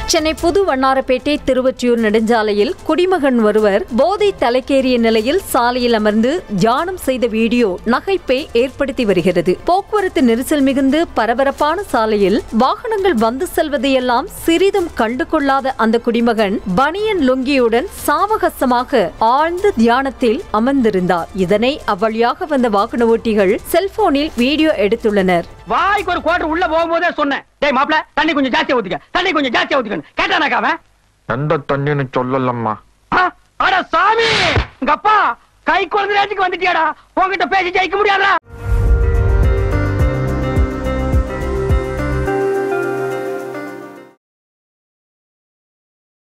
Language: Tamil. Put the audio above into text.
சென்னை புது வண்ணாரப்பேட்டை திருவொற்றியூர் நெடுஞ்சாலையில் குடிமகன் ஒருவர் போதை தலைக்கேறிய நிலையில் சாலையில் அமர்ந்து தியானம் செய்த வீடியோ நகைப்பை ஏற்படுத்தி வருகிறது போக்குவரத்து நெரிசல் மிகுந்து பரபரப்பான சாலையில் வாகனங்கள் வந்து செல்வதையெல்லாம் சிறிதும் கண்டு கொள்ளாத அந்த குடிமகன் பனியன் லுங்கியுடன் சாவகாசமாக ஆழ்ந்த தியானத்தில் அமர்ந்திருந்தார் இதனை அவ்வழியாக வந்த வாகன ஓட்டிகள் செல்போனில் வீடியோ எடுத்துள்ளனர் வாய்க்கு ஒரு குவார்டர் உள்ள போகும்போதே சொன்னேன் டேய் மாப்ள தண்ணி கொஞ்சம் ஜாஸ்தியா ஊத்திக்க தண்ணி கொஞ்சம் ஜாஸ்தியா ஊத்திக்கணும் கேட்டானாக்கா அவன் எந்த தண்ணின்னு சொல்லலம்மா ஆ, அட சாமி உங்க அப்பா கை குழந்தை ரேஞ்சுக்கு வந்துட்டியாடா உன்கிட்ட பேசி ஜெயிக்க முடியாதா